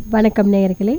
வணக்கம் நேயர்களே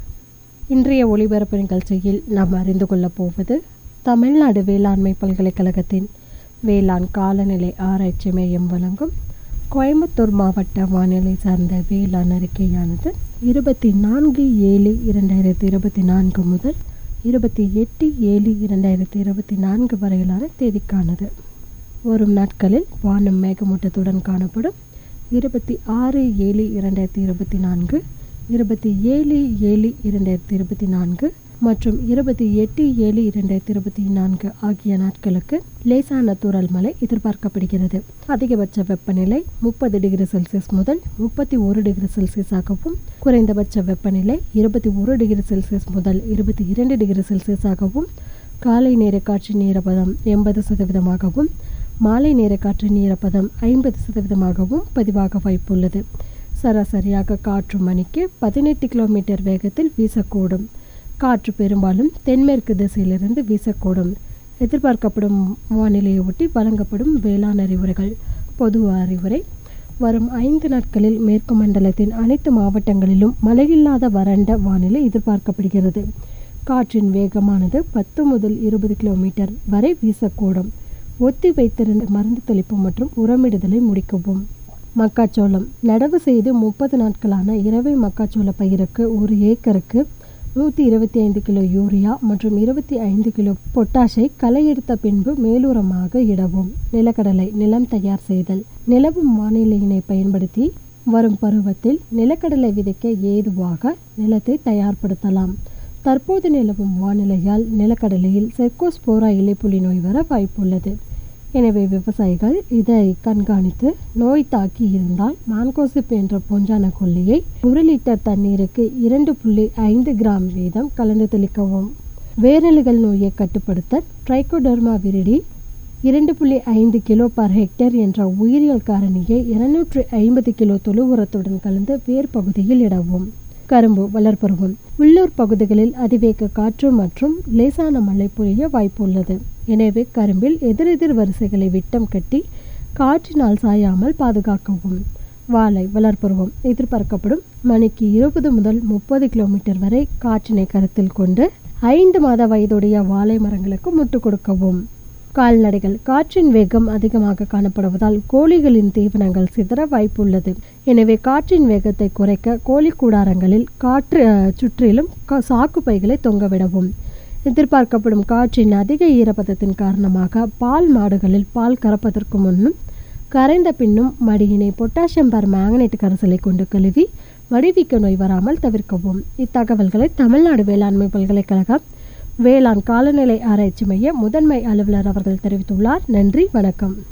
இன்றைய ஒளிபரப்பு நிகழ்ச்சியில் நாம் அறிந்து கொள்ளப் போவது தமிழ்நாடு வேளாண்மை பல்கலைக்கழகத்தின் வேளாண் காலநிலை ஆராய்ச்சி மையம் வழங்கும் கோயம்புத்தூர் மாவட்ட வானிலை சார்ந்த வேளாண் அறிக்கையானது இருபத்தி நான்கு ஏழு இரண்டாயிரத்தி இருபத்தி நான்கு முதல் இருபத்தி எட்டு ஏழு இரண்டாயிரத்தி இருபத்தி நான்கு வரையிலான தேதிக்கானது வரும் நாட்களில் வானம் மேகமூட்டத்துடன் காணப்படும் இருபத்தி ஆறு ஏழு இரண்டாயிரத்தி இருபத்தி நான்கு இருபத்தி ஏழு ஏழு இரண்டாயிரத்தி இருபத்தி நான்கு மற்றும் இருபத்தி எட்டு ஏழு இரண்டாயிரத்தி இருபத்தி நான்கு ஆகிய நாட்களுக்கு லேசான தூறல் மழை எதிர்பார்க்கப்படுகிறது அதிகபட்ச வெப்பநிலை முப்பது டிகிரி செல்சியஸ் முதல் முப்பத்தி ஒரு டிகிரி செல்சியஸாகவும் குறைந்தபட்ச வெப்பநிலை இருபத்தி ஒரு டிகிரி செல்சியஸ் முதல் இருபத்தி இரண்டு டிகிரி செல்சியஸாகவும் காலை நேர காற்றின் ஈரப்பதம் எண்பது சதவீதமாகவும் மாலை நேர காற்றின் ஈரப்பதம் ஐம்பது சதவீதமாகவும் பதிவாக வாய்ப்புள்ளது சராசரியாக காற்று மணிக்கு பதினெட்டு கிலோமீட்டர் வேகத்தில் வீசக்கூடும் காற்று பெரும்பாலும் தென்மேற்கு திசையிலிருந்து வீசக்கூடும் எதிர்பார்க்கப்படும் வானிலையை ஒட்டி வழங்கப்படும் வேளாண் அறிவுரைகள் பொது அறிவுரை வரும் ஐந்து நாட்களில் மேற்கு மண்டலத்தின் அனைத்து மாவட்டங்களிலும் மழையில்லாத வறண்ட வானிலை எதிர்பார்க்கப்படுகிறது காற்றின் வேகமானது பத்து முதல் இருபது கிலோமீட்டர் வரை வீசக்கூடும் ஒத்தி வைத்திருந்த மருந்து தெளிப்பு மற்றும் உரமிடுதலை முடிக்கவும் மக்காச்சோளம் நடவு செய்து முப்பது நாட்களான இரவை மக்காச்சோள பயிருக்கு ஒரு ஏக்கருக்கு நூற்றி இருபத்தி ஐந்து கிலோ யூரியா மற்றும் இருபத்தி ஐந்து கிலோ பொட்டாஷை களை எடுத்த பின்பு மேலுரமாக இடவும் நிலக்கடலை நிலம் தயார் செய்தல் நிலவும் வானிலையினை பயன்படுத்தி வரும் பருவத்தில் நிலக்கடலை விதைக்க ஏதுவாக நிலத்தை தயார்படுத்தலாம் தற்போது நிலவும் வானிலையால் நிலக்கடலையில் செர்கோஸ்போரா இலைப்புலி நோய் வர வாய்ப்புள்ளது எனவே விவசாயிகள் இதை கண்காணித்து நோய் தாக்கி இருந்தால் மான்கோசிப் என்ற பொஞ்சான கொல்லியை ஒரு லிட்டர் தண்ணீருக்கு இரண்டு புள்ளி ஐந்து கிராம் வீதம் கலந்து தெளிக்கவும் வேரலுகள் நோயை கட்டுப்படுத்த ட்ரைகோடர்மா விரிடி இரண்டு புள்ளி ஐந்து கிலோ பர் ஹெக்டேர் என்ற உயிரியல் காரணியை இருநூற்றி ஐம்பது கிலோ தொழு உரத்துடன் கலந்து வேர் பகுதியில் இடவும் கரும்பு வளர்ப்பருவம் உள்ளூர் பகுதிகளில் அதிவேக காற்று மற்றும் லேசான மழை பொழிய வாய்ப்புள்ளது எனவே கரும்பில் எதிரெதிர் வரிசைகளை விட்டம் கட்டி காற்றினால் சாயாமல் பாதுகாக்கவும் வாழை வளர்ப்பருவம் எதிர்பார்க்கப்படும் மணிக்கு இருபது முதல் முப்பது கிலோமீட்டர் வரை காற்றினை கருத்தில் கொண்டு ஐந்து மாத வயதுடைய வாழை மரங்களுக்கு முட்டு கொடுக்கவும் கால்நடைகள் காற்றின் வேகம் அதிகமாக காணப்படுவதால் கோழிகளின் தீவனங்கள் சிதற வாய்ப்புள்ளது எனவே காற்றின் வேகத்தை குறைக்க கோழி கூடாரங்களில் காற்று சுற்றிலும் சாக்கு பைகளை தொங்கவிடவும் எதிர்பார்க்கப்படும் காற்றின் அதிக ஈரப்பதத்தின் காரணமாக பால் மாடுகளில் பால் கறப்பதற்கு முன்னும் கரைந்த பின்னும் மடியினை பொட்டாசியம் பர் மேங்கனேட் கரைசலை கொண்டு கழுவி வடிவிக்க நோய் வராமல் தவிர்க்கவும் இத்தகவல்களை தமிழ்நாடு வேளாண்மை பல்கலைக்கழகம் வேளாண் காலநிலை ஆராய்ச்சி மைய முதன்மை அலுவலர் அவர்கள் தெரிவித்துள்ளார் நன்றி வணக்கம்